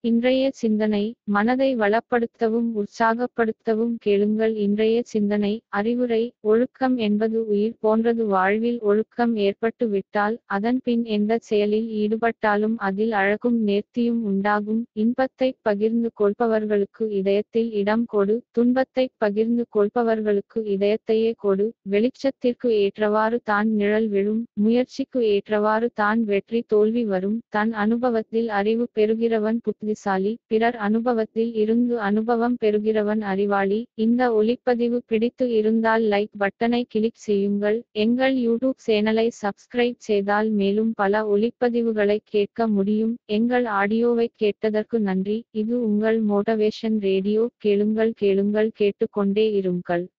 இன்றைய சிந்தனை மனதை வளப்படுத்தவும் உற்சாகப்படுத்தவும் கேளுங்கள் இன்றைய சிந்தனை அறிவுரை ஒழுக்கம் என்பது உயிர் போன்றது வாழ்வில் ஒழுக்கம் ஏற்பட்டு விட்டால் அதன் பின் எந்த செயலில் ஈடுபட்டாலும் அதில் அழகும் நேர்த்தியும் உண்டாகும் இன்பத்தை பகிர்ந்து கொள்பவர்களுக்கு இதயத்தில் இடம் கொடு துன்பத்தை பகிர்ந்து கொள்பவர்களுக்கு இதயத்தையே கொடு வெளிச்சத்திற்கு ஏற்றவாறு தான் நிழல் விழும் முயற்சிக்கு ஏற்றவாறு தான் வெற்றி தோல்வி வரும் தன் அனுபவத்தில் அறிவு பெறுகிறவன் புத்திசாலி பிறர் அனுபவத்தில் இருந்து அனுபவம் பெறுகிறவன் அறிவாளி இந்த ஒலிப்பதிவு பிடித்து இருந்தால் லைக் பட்டனை கிளிக் செய்யுங்கள் எங்கள் யூடியூப் சேனலை சப்ஸ்கிரைப் செய்தால் மேலும் பல ஒலிப்பதிவுகளை கேட்க முடியும் எங்கள் ஆடியோவை கேட்டதற்கு நன்றி இது உங்கள் மோட்டிவேஷன் ரேடியோ கேளுங்கள் கேளுங்கள் கேட்டுக்கொண்டே இருங்கள்